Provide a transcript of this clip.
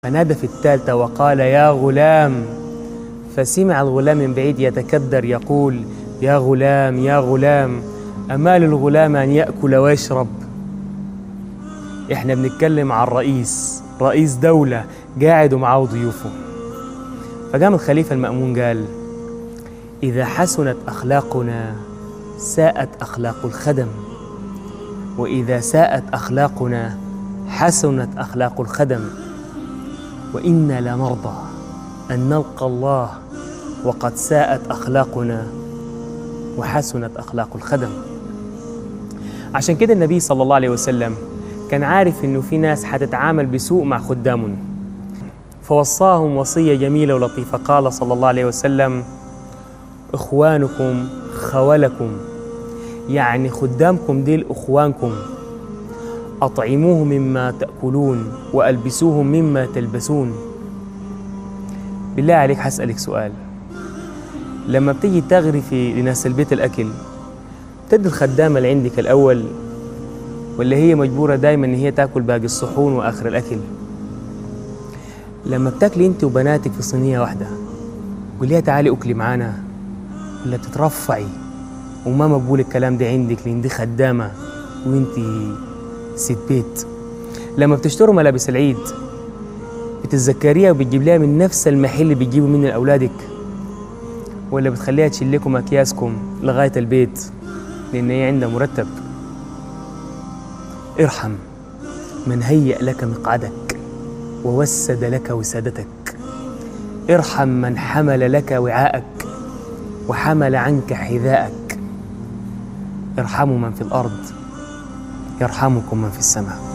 فنادى في الثالثة وقال يا غلام فسمع الغلام من بعيد يتكدر يقول يا غلام يا غلام أمال الغلام أن يأكل ويشرب إحنا بنتكلم عن رئيس رئيس دولة قاعد ومعاه ضيوفه فقام الخليفة المأمون قال إذا حسنت أخلاقنا ساءت أخلاق الخدم وإذا ساءت أخلاقنا حسنت أخلاق الخدم وإنا لنرضى أن نلقى الله وقد ساءت أخلاقنا وحسنت أخلاق الخدم عشان كده النبي صلى الله عليه وسلم كان عارف إنه في ناس حتتعامل بسوء مع خدامهم فوصاهم وصية جميلة ولطيفة قال صلى الله عليه وسلم إخوانكم خولكم يعني خدامكم ديل إخوانكم أطعموه مما تأكلون وألبسوه مما تلبسون بالله عليك حسألك سؤال لما بتيجي تغرفي لناس البيت الأكل تدي الخدامة اللي عندك الأول ولا هي مجبورة دايما إن هي تاكل باقي الصحون وآخر الأكل لما بتاكلي أنت وبناتك في صينية واحدة قوليها تعالي أكلي معانا ولا بتترفعي وما مقبول الكلام ده عندك لأن دي خدامة وأنت ست بيت لما بتشتروا ملابس العيد بتتذكريها وبتجيب لها من نفس المحل اللي بتجيبوا منه لأولادك ولا بتخليها تشيل لكم أكياسكم لغاية البيت لأن هي عندها مرتب ارحم من هيأ لك مقعدك ووسد لك وسادتك ارحم من حمل لك وعاءك وحمل عنك حذاءك ارحموا من في الأرض يرحمكم من في السماء